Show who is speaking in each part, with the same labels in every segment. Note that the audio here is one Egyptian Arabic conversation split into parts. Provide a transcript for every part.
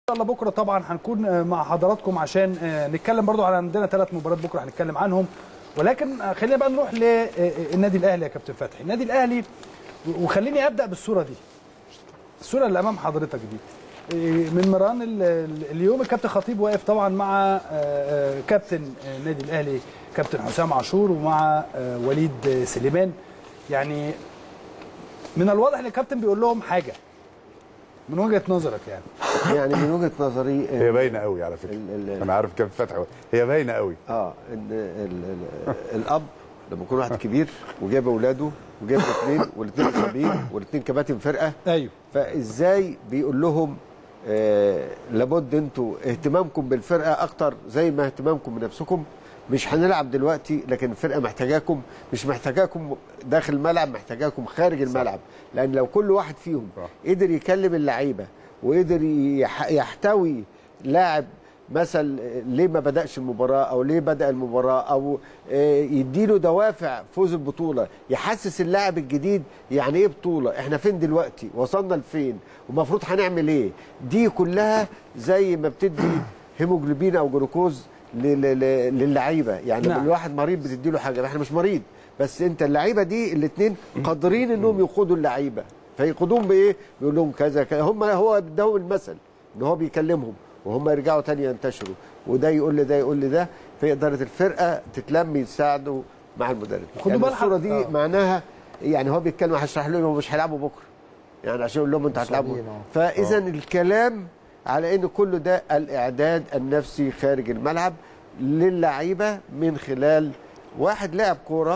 Speaker 1: شاء الله بكره طبعا هنكون مع حضراتكم عشان نتكلم برضو على عندنا ثلاث مباريات بكره هنتكلم عنهم ولكن خلينا بقى نروح للنادي الاهلي يا كابتن فتحي النادي الاهلي وخليني ابدا بالصوره دي الصوره اللي امام حضرتك دي من مران اليوم الكابتن خطيب واقف طبعا مع كابتن النادي الاهلي كابتن حسام عاشور ومع وليد سليمان يعني من الواضح ان الكابتن بيقول لهم حاجه من وجهه نظرك يعني
Speaker 2: يعني من وجهه نظري
Speaker 3: هي باينه قوي على فكره
Speaker 2: ال- ال-
Speaker 3: انا عارف كابتن فتحي هي باينه قوي
Speaker 2: اه ان ال ال الاب لما يكون واحد كبير وجايب اولاده وجايب اثنين والاثنين مصابين والاثنين كباتن فرقه
Speaker 1: ايوه
Speaker 2: فازاي بيقول لهم آه لابد انتوا اهتمامكم بالفرقه اكتر زي ما اهتمامكم بنفسكم مش هنلعب دلوقتي لكن الفرقه محتاجاكم مش محتاجاكم داخل الملعب محتاجاكم خارج الملعب لان لو كل واحد فيهم
Speaker 3: صح.
Speaker 2: قدر يكلم اللعيبه وقدر يح- يحتوي لاعب مثل ليه ما بدأش المباراة أو ليه بدأ المباراة أو آه، يديله دوافع فوز البطولة يحسس اللاعب الجديد يعني إيه بطولة إحنا فين دلوقتي وصلنا لفين ومفروض هنعمل إيه دي كلها زي ما بتدي هيموجلوبين أو جلوكوز ل- ل- ل- للعيبة يعني
Speaker 1: نعم.
Speaker 2: نعم. الواحد مريض بتديله حاجة إحنا مش مريض بس أنت اللعيبة دي الاثنين قادرين إنهم يقودوا اللعيبة فيقودوهم بايه؟ بيقول لهم كذا كذا هم هو اداهم المثل ان هو بيكلمهم وهم يرجعوا تاني ينتشروا وده يقول لده يقول لده فقدرت الفرقه تتلم يساعدوا مع المدرب
Speaker 1: خدوا
Speaker 2: يعني
Speaker 1: بالك-
Speaker 2: الصوره دي
Speaker 1: آه.
Speaker 2: معناها يعني هو بيتكلم هشرح لهم مش هيلعبوا بكره يعني عشان يقول لهم انتوا هتلعبوا
Speaker 4: مصابين، آه.
Speaker 2: فاذا الكلام على ان كل ده الاعداد النفسي خارج الملعب للعيبه من خلال واحد لاعب كوره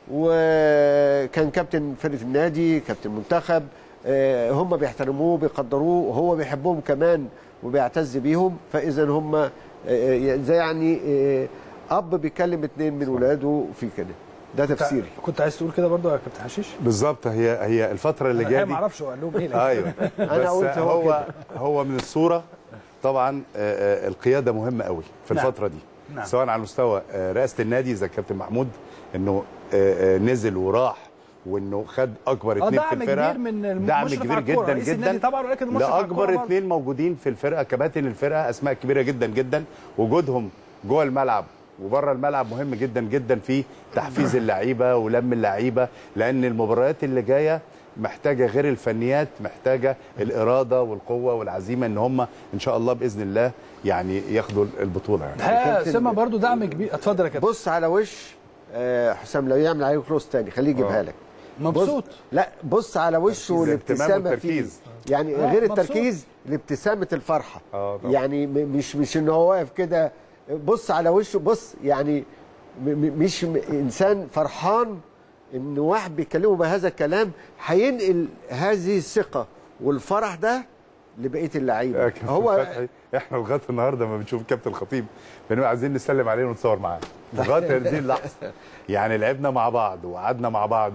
Speaker 2: وكان كابتن فرقه النادي كابتن منتخب آه، هم بيحترموه بيقدروه وهو بيحبهم كمان وبيعتز بيهم فاذا هم آه، آه، زي يعني آه، اب بيكلم اتنين من ولاده في كده ده تفسيري
Speaker 1: كنت عايز تقول كده برضو يا كابتن حشيش
Speaker 3: بالظبط هي هي الفتره اللي
Speaker 1: انا
Speaker 3: جايه
Speaker 1: ما
Speaker 3: دي
Speaker 1: اعرفش هو قال لهم ايه لكن-
Speaker 3: ايوه
Speaker 2: أنا
Speaker 3: بس
Speaker 2: قلت هو
Speaker 3: هو
Speaker 2: كده.
Speaker 3: هو من الصوره طبعا آه، آه، القياده مهمه قوي في
Speaker 1: نعم.
Speaker 3: الفتره دي
Speaker 1: نعم.
Speaker 3: سواء على مستوى آه، رئاسه النادي زي الكابتن محمود انه آه، آه، نزل وراح وانه خد اكبر
Speaker 1: اه
Speaker 3: اثنين في
Speaker 1: دعم
Speaker 3: الفرقه
Speaker 1: كبير من
Speaker 3: دعم
Speaker 1: المشرف
Speaker 3: كبير
Speaker 1: على الكورة،
Speaker 3: جدا
Speaker 1: رئيس النادي
Speaker 3: جدا
Speaker 1: طبعا ولكن المشرف على الكورة
Speaker 3: لاكبر
Speaker 1: برضه.
Speaker 3: اثنين موجودين في الفرقه كباتن الفرقه اسماء كبيره جدا جدا وجودهم جوه الملعب وبره الملعب مهم جدا جدا في تحفيز اللعيبه ولم اللعيبه لان المباريات اللي جايه محتاجه غير الفنيات محتاجه الاراده والقوه والعزيمه ان هم ان شاء الله باذن الله يعني ياخدوا البطوله يعني
Speaker 1: الحقيقه
Speaker 2: كابتن-
Speaker 1: سما برضو دعم كبير اتفضل يا كابتن
Speaker 2: بص على وش آه، حسام لو يعمل عليه كلوز تاني خليه يجيبها
Speaker 3: آه.
Speaker 2: لك
Speaker 1: مبسوط
Speaker 2: بص لا بص على وشه
Speaker 3: تركيز،
Speaker 2: والابتسامه
Speaker 3: اهتمام
Speaker 2: فيه
Speaker 3: وتركيز.
Speaker 2: يعني
Speaker 1: آه،
Speaker 2: غير
Speaker 1: مبسوط.
Speaker 2: التركيز الابتسامه الفرحه
Speaker 3: آه، طبعا.
Speaker 2: يعني م- مش مش ان هو واقف كده بص على وشه بص يعني م- م- مش م- انسان فرحان ان واحد بيكلمه بهذا الكلام هينقل هذه الثقه والفرح ده لبقيه
Speaker 3: يا
Speaker 2: اللعيبه
Speaker 3: كابتن
Speaker 2: هو
Speaker 3: فتحي احنا لغايه النهارده ما بنشوف كابتن الخطيب بنبقى عايزين نسلم عليه ونتصور معاه لغايه هذه اللحظه يعني لعبنا مع بعض وقعدنا مع بعض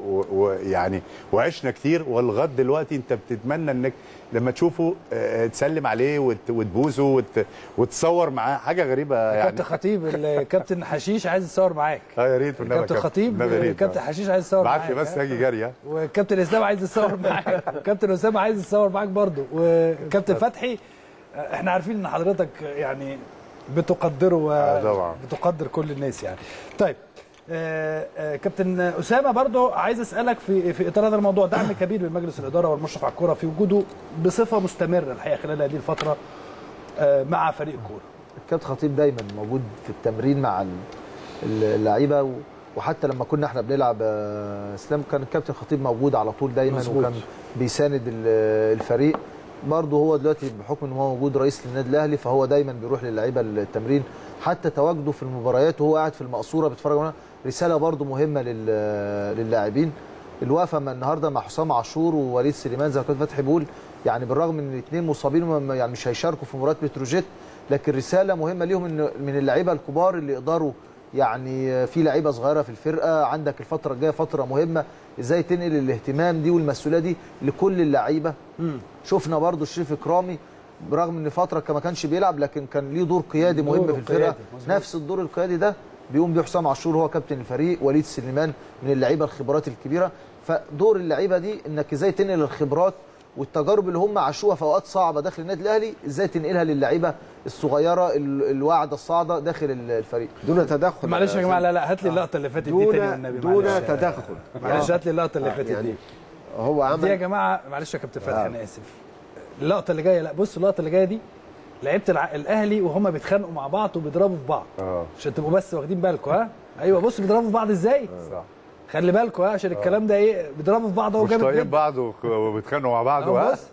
Speaker 3: ويعني وعشنا كتير ولغايه دلوقتي انت بتتمنى انك لما تشوفه آه، تسلم عليه وت- وتبوسه وت- وتصور معاه حاجه غريبه يعني
Speaker 1: كابتن خطيب الكابتن حشيش عايز يتصور معاك
Speaker 3: اه يا ريت والنبي يا
Speaker 1: كابتن خطيب
Speaker 3: النبي يا ريت.
Speaker 1: كابتن حشيش عايز يتصور معاك
Speaker 3: بعت لي بس هاجي جري ها.
Speaker 1: وكابتن اسلام عايز يتصور معاك وكابتن اسامه عايز يتصور معاك برضو وكابتن فتحي احنا عارفين ان حضرتك يعني بتقدره
Speaker 3: آه، طبعا.
Speaker 1: وبتقدر كل الناس يعني طيب آه، آه، كابتن اسامه برضو عايز اسالك في في اطار هذا الموضوع دعم كبير من مجلس الاداره والمشرف على الكوره في وجوده بصفه مستمره الحقيقه خلال هذه الفتره آه، مع فريق الكوره
Speaker 4: الكابتن خطيب دايما موجود في التمرين مع ال- اللعيبه و- وحتى لما كنا احنا بنلعب آه، اسلام كان الكابتن خطيب موجود على طول دايما
Speaker 1: مظبوط.
Speaker 4: وكان بيساند ال- الفريق برضه هو دلوقتي بحكم ان هو موجود رئيس للنادي الاهلي فهو دايما بيروح للعيبه التمرين حتى تواجده في المباريات وهو قاعد في المقصوره بيتفرج عليها، رساله برضه مهمه لل- للاعبين الوقفه من النهارده مع حسام عاشور ووليد سليمان زي ما كان فتحي بيقول يعني بالرغم ان الاثنين مصابين وما- يعني مش هيشاركوا في مباراه بتروجيت لكن رساله مهمه ليهم ان من اللعيبه الكبار اللي يقدروا يعني في لعيبه صغيره في الفرقه عندك الفتره الجايه فتره مهمه ازاي تنقل الاهتمام دي والمسؤوليه دي لكل اللعيبه شفنا برضو الشريف اكرامي برغم ان فتره كان- ما كانش بيلعب لكن كان ليه دور قيادي مهم
Speaker 1: دوره
Speaker 4: في الفرقه
Speaker 1: قيادي، مظبوط.
Speaker 4: نفس الدور القيادي ده بيقوم بيه حسام عاشور هو كابتن الفريق وليد سليمان من اللعيبه الخبرات الكبيره فدور اللعيبه دي انك ازاي تنقل الخبرات والتجارب اللي هم عاشوها في اوقات صعبه داخل النادي الاهلي ازاي تنقلها للعيبه الصغيره ال- الواعده الصاعده داخل ال- الفريق
Speaker 2: دون تدخل
Speaker 1: معلش يا جماعه لا لا هات لي اللقطه اللي فاتت دي تاني
Speaker 2: دون
Speaker 1: والنبي
Speaker 2: دون
Speaker 1: معلش
Speaker 2: تدخل
Speaker 1: معلش هات لي اللقطه اللي فاتت
Speaker 2: يعني
Speaker 1: دي
Speaker 2: هو
Speaker 1: دي يا
Speaker 2: عمل
Speaker 1: جماعه معلش يا كابتن فتحي انا اسف اللقطه اللي جايه لا بص اللقطه اللي جايه دي لعيبه الع- الاهلي وهم بيتخانقوا مع بعض وبيضربوا في بعض
Speaker 3: اه
Speaker 1: عشان تبقوا بس واخدين بالكم ها ايوه بص بيضربوا في بعض ازاي
Speaker 3: صح
Speaker 1: خلي بالكم ها عشان الكلام ده ايه بيضربوا في بعض اهو
Speaker 3: مش
Speaker 1: جامد
Speaker 3: طايقين
Speaker 1: جدا
Speaker 3: بعض وك- وبيتخانقوا مع بعض
Speaker 1: اهو
Speaker 3: وها؟
Speaker 1: بص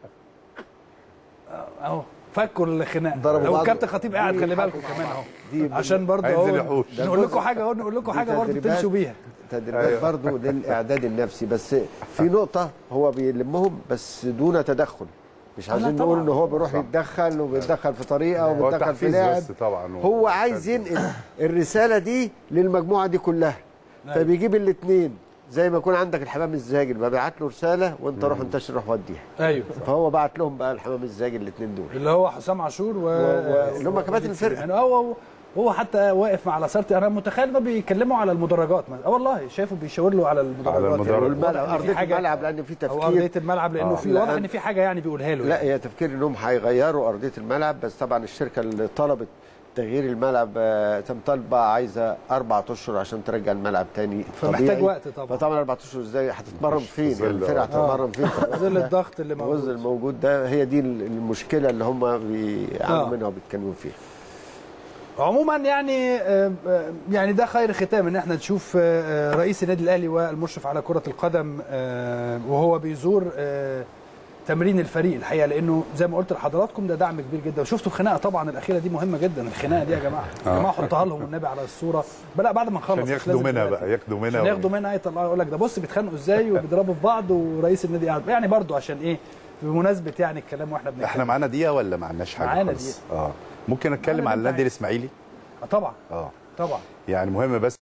Speaker 1: اهو فكوا الخناق
Speaker 4: ضربوا
Speaker 1: لو
Speaker 4: بعض.
Speaker 1: الكابتن خطيب قاعد
Speaker 2: دي
Speaker 1: خلي بالكم
Speaker 2: حاجة
Speaker 1: كمان اهو
Speaker 2: دي
Speaker 1: عشان برضه
Speaker 3: هينزل
Speaker 1: اهو
Speaker 3: يحوش.
Speaker 2: ده
Speaker 1: نقول لكم
Speaker 2: جزء-
Speaker 1: حاجه اهو نقول لكم
Speaker 2: دي
Speaker 1: حاجه برضه
Speaker 2: تدريبات.
Speaker 1: تمشوا بيها
Speaker 2: تدريبات
Speaker 3: أيوة.
Speaker 2: برضه للاعداد النفسي بس في نقطه هو بيلمهم بس دون تدخل مش عايزين
Speaker 1: طبعاً.
Speaker 2: نقول ان هو بيروح
Speaker 3: صح.
Speaker 2: يتدخل وبيتدخل في طريقه
Speaker 3: هو
Speaker 2: وبيتدخل في
Speaker 3: التحفيز
Speaker 2: لاعب
Speaker 3: بس طبعا
Speaker 2: هو عايز ينقل الرساله دي للمجموعه دي كلها فبيجيب الاثنين زي ما يكون عندك الحمام الزاجل ببعت له رساله وانت روح انتشر روح وديها
Speaker 1: ايوه
Speaker 2: فهو بعت لهم بقى الحمام الزاجل الاثنين دول
Speaker 1: اللي هو حسام عاشور و,
Speaker 2: و- اللي هم كباتن الفرقة.
Speaker 1: يعني هو هو حتى واقف مع لاسارتي انا متخيل انه بيكلموا على المدرجات اه والله شايفه بيشاور له على المدرجات
Speaker 3: على المدرج.
Speaker 1: يعني
Speaker 2: والملعب
Speaker 1: واضح إن في
Speaker 2: ارضيه
Speaker 1: حاجة-
Speaker 2: الملعب لان في
Speaker 1: او ارضيه
Speaker 2: تفكير
Speaker 1: الملعب لانه
Speaker 3: آه.
Speaker 1: في واضح
Speaker 2: لأن-
Speaker 1: ان في حاجه يعني بيقولها له
Speaker 2: لا
Speaker 1: يعني.
Speaker 2: هي تفكير انهم هيغيروا ارضيه الملعب بس طبعا الشركه اللي طلبت تغيير الملعب آه، تم طالبه عايزه اربع اشهر عشان ترجع الملعب تاني
Speaker 1: فمحتاج
Speaker 2: طبيعي.
Speaker 1: وقت طبعا.
Speaker 2: فطبعا اربع اشهر ازاي هتتمرن
Speaker 3: مش
Speaker 2: فين
Speaker 3: في
Speaker 2: يعني
Speaker 3: ظل،
Speaker 2: الفرقه
Speaker 3: آه.
Speaker 2: هتتمرن فين
Speaker 1: ظل الضغط اللي
Speaker 2: الوزن
Speaker 1: موجود
Speaker 2: الموجود ده هي دي المشكله اللي هم بيعانوا
Speaker 1: آه.
Speaker 2: منها وبيتكلموا فيها
Speaker 1: عموما يعني آه، آه، يعني ده خير ختام ان احنا نشوف آه، آه، رئيس النادي الاهلي والمشرف على كره القدم آه، وهو بيزور آه، تمرين الفريق الحقيقه لانه زي ما قلت لحضراتكم ده دعم كبير جدا وشفتوا الخناقه طبعا الاخيره دي مهمه جدا الخناقه دي يا جماعه يا جماعه حطها لهم النبي على الصوره لا بعد ما نخلص
Speaker 3: عشان
Speaker 1: مش
Speaker 3: ياخدوا
Speaker 1: لازم
Speaker 3: منها
Speaker 1: دلوقتي.
Speaker 3: بقى ياخدوا منها
Speaker 1: عشان ياخدوا منها يطلعوا يقول لك ده بص بيتخانقوا ازاي وبيضربوا في بعض ورئيس النادي قاعد يعني برضو عشان ايه بمناسبه يعني الكلام واحنا بنتكلم
Speaker 3: احنا معانا دقيقه ولا معناش حاجه
Speaker 1: معانا
Speaker 3: خالص؟ اه ممكن اتكلم
Speaker 1: معانا
Speaker 3: عن
Speaker 1: دقيقة.
Speaker 3: النادي الاسماعيلي
Speaker 1: آه، طبعا
Speaker 3: اه
Speaker 1: طبعا
Speaker 3: يعني مهم بس